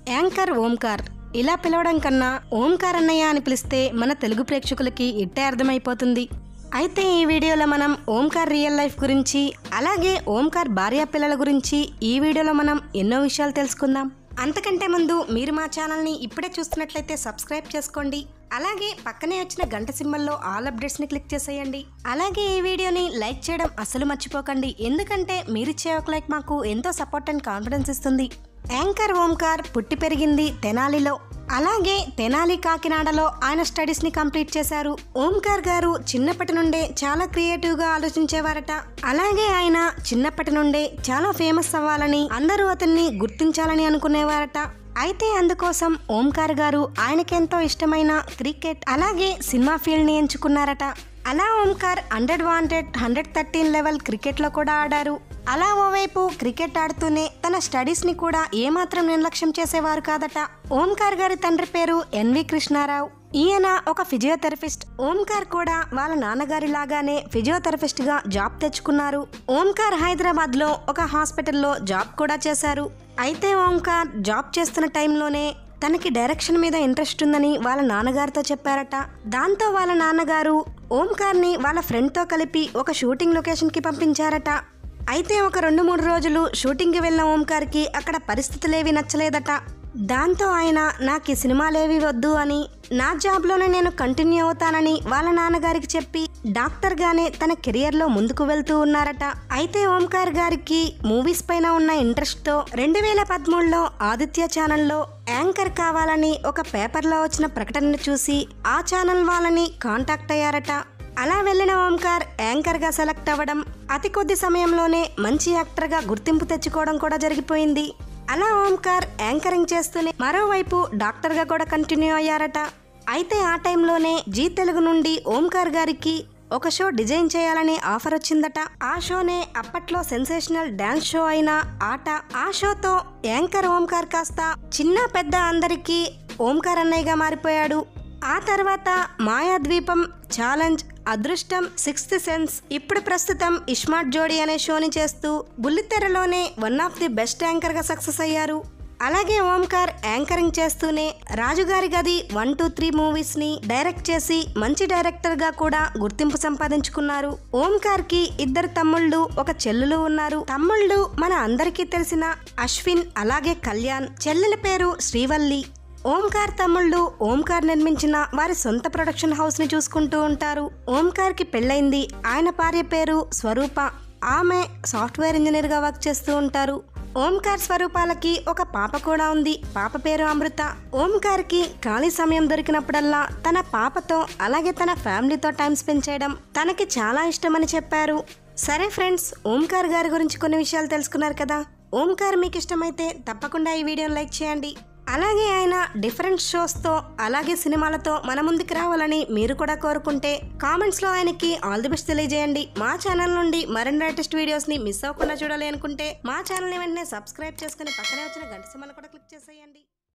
anchor Omkar ఇలా పిలవడం కన్నా ఓంకార్ అన్నయ్య అని పిలిస్తే మన తెలుగు ప్రేక్షకులకి ఇట్టే అర్థమైపోతుంది అయితే ఈ వీడియోలో మనం ఓంకార్ రియల్ లైఫ్ గురించి అలాగే ఓంకార్ భార్య పిల్లల గురించి ఈ వీడియోలో మనం ఎన్నో విషయాలు తెలుసుకుందాం అంతకంటే ముందు మీరు మా ఛానల్ని ఇప్పుడే చూస్తున్నట్లయితే సబ్స్క్రైబ్ చేసుకోండి అలాగే పక్కనే వచ్చిన గంట సింబల్లో ఆల్ అప్డేట్స్ని క్లిక్ చేసేయండి అలాగే ఈ వీడియోని లైక్ చేయడం అస్సలు మర్చిపోకండి ఎందుకంటే మీరిచ్చే ఒక లైక్ మాకు ఎంతో సపోర్ట్ అండ్ కాన్ఫిడెన్స్ ఇస్తుంది యాంకర్ ఓంకార్ పుట్టి పెరిగింది తెనాలిలో అలాగే తెనాలి కాకినాడలో ఆయన స్టడీస్ ని కంప్లీట్ చేశారు ఓంకార్ గారు చిన్నప్పటి నుండే చాలా క్రియేటివ్ గా ఆలోచించేవారట అలాగే ఆయన చిన్నప్పటి నుండే చాలా ఫేమస్ అవ్వాలని అందరూ అతన్ని గుర్తించాలని అనుకునేవారట అయితే అందుకోసం ఓంకార్ గారు ఆయనకెంతో ఇష్టమైన క్రికెట్ అలాగే సినిమా ఫీల్డ్ ని ఎంచుకున్నారట అలా Omkar hundred wanted hundred thirteen level క్రికెట్లో కూడా ఆడారు అలా ఓవైపు క్రికెట్ ఆడుతూనే తన స్టడీస్ ని కూడా ఏమాత్రం నిర్లక్ష్యం చేసేవారు కాదట ఓంకార్ గారి తండ్రి పేరు ఎన్వి కృష్ణారావు ఈయన ఒక ఫిజియోథెరపిస్ట్ ఓంకార్ కూడా వాళ్ళ నాన్నగారి లాగానే ఫిజియోథెరపిస్ట్ గా జాబ్ తెచ్చుకున్నారు ఓంకార్ హైదరాబాద్ లో ఒక హాస్పిటల్లో జాబ్ కూడా చేశారు అయితే ఓంకార్ జాబ్ చేస్తున్న టైంలోనే తనకి డైరెక్షన్ మీద ఇంట్రెస్ట్ ఉందని వాళ్ళ నాన్నగారితో చెప్పారట దాంతో వాళ్ళ నాన్నగారు ఓంకార్ని వాళ్ళ ఫ్రెండ్తో కలిపి ఒక షూటింగ్ లొకేషన్కి పంపించారట అయితే ఒక రెండు మూడు రోజులు షూటింగ్కి వెళ్ళిన ఓంకార్కి అక్కడ పరిస్థితులేవి నచ్చలేదట దాంతో ఆయన నాకు ఈ సినిమాలేవి వద్దు అని నా జాబ్లోనే నేను కంటిన్యూ అవుతానని వాళ్ళ నాన్నగారికి చెప్పి డాక్టర్గానే తన కెరియర్లో ముందుకు వెళ్తూ ఉన్నారట అయితే ఓంకార్ గారికి మూవీస్ పైన ఉన్న ఇంట్రెస్ట్తో రెండు వేల పదమూడులో ఆదిత్య ఛానల్లో యాంకర్ కావాలని ఒక పేపర్లో వచ్చిన ప్రకటనను చూసి ఆ ఛానల్ వాళ్ళని కాంటాక్ట్ అయ్యారట అలా వెళ్ళిన ఓంకార్ యాంకర్గా సెలెక్ట్ అవ్వడం అతి కొద్ది సమయంలోనే మంచి యాక్టర్గా గుర్తింపు తెచ్చుకోవడం కూడా జరిగిపోయింది అలా ఓంకార్ యాంకరింగ్ చేస్తూనే మరోవైపు డాక్టర్గా కూడా కంటిన్యూ అయ్యారట అయితే ఆ టైంలోనే జీ తెలుగు నుండి ఓంకార్ గారికి ఒక షో డిజైన్ చేయాలనే ఆఫర్ వచ్చిందట ఆ షోనే అప్పట్లో సెన్సేషనల్ డాన్స్ షో అయిన ఆట ఆ షోతో యాంకర్ ఓంకార్ కాస్త చిన్న పెద్ద అందరికీ ఓంకార్ అన్నయ్యగా మారిపోయాడు ఆ తర్వాత Mayadweepam challenge Adrushtam sixth sense ఇప్పుడు ప్రస్తుతం ఇస్మార్ట్ జోడీ అనే షోని చేస్తూ బుల్లితెరలోనే వన్ ఆఫ్ ది బెస్ట్ యాంకర్గా సక్సెస్ అయ్యారు అలాగే ఓంకార్ యాంకరింగ్ చేస్తూనే Rajugari Gadhi one two three movies ని డైరెక్ట్ చేసి మంచి డైరెక్టర్ గా కూడా గుర్తింపు సంపాదించుకున్నారు ఓంకార్ కి ఇద్దరు తమ్ముళ్ళు ఒక చెల్లులు ఉన్నారు తమ్ముళ్ళు మన అందరికీ తెలిసిన అశ్విన్ అలాగే కళ్యాణ్ చెల్లెల పేరు శ్రీవల్లి ఓంకార్ తమ్ముళ్ళు ఓంకార్ నిర్మించిన వారి సొంత ప్రొడక్షన్ హౌస్ ని చూసుకుంటూ ఉంటారు ఓంకార్ కి పెళ్ళైంది ఆయన భార్య పేరు స్వరూప ఆమె సాఫ్ట్వేర్ ఇంజనీర్ గా వర్క్ చేస్తూ ఉంటారు ఓంకార్ స్వరూపాలకి ఒక పాప కూడా ఉంది పాప పేరు అమృత ఓంకార్ కి ఖాళీ సమయం దొరికినప్పుడల్లా తన పాపతో అలాగే తన ఫ్యామిలీతో టైం స్పెండ్ చేయడం తనకి చాలా ఇష్టమని చెప్పారు సరే ఫ్రెండ్స్ ఓంకార్ గారి గురించి కొన్ని విషయాలు తెలుసుకున్నారు కదా ఓంకార్ మీకు ఇష్టమైతే తప్పకుండా ఈ వీడియోని లైక్ చేయండి అలాగే ఆయన డిఫరెంట్ షోస్తో అలాగే సినిమాలతో మన ముందుకు రావాలని మీరు కూడా కోరుకుంటే కామెంట్స్లో ఆయనకి ఆల్ ది బెస్ట్ తెలియజేయండి మా ఛానల్ నుండి మరిన్ని లేటెస్ట్ వీడియోస్ని మిస్ అవ్వకుండా చూడాలి అనుకుంటే మా ఛానల్ని వెంటనే సబ్స్క్రైబ్ చేసుకుని పక్కనే వచ్చిన గంట సింబల్ కూడా క్లిక్ చేసేయండి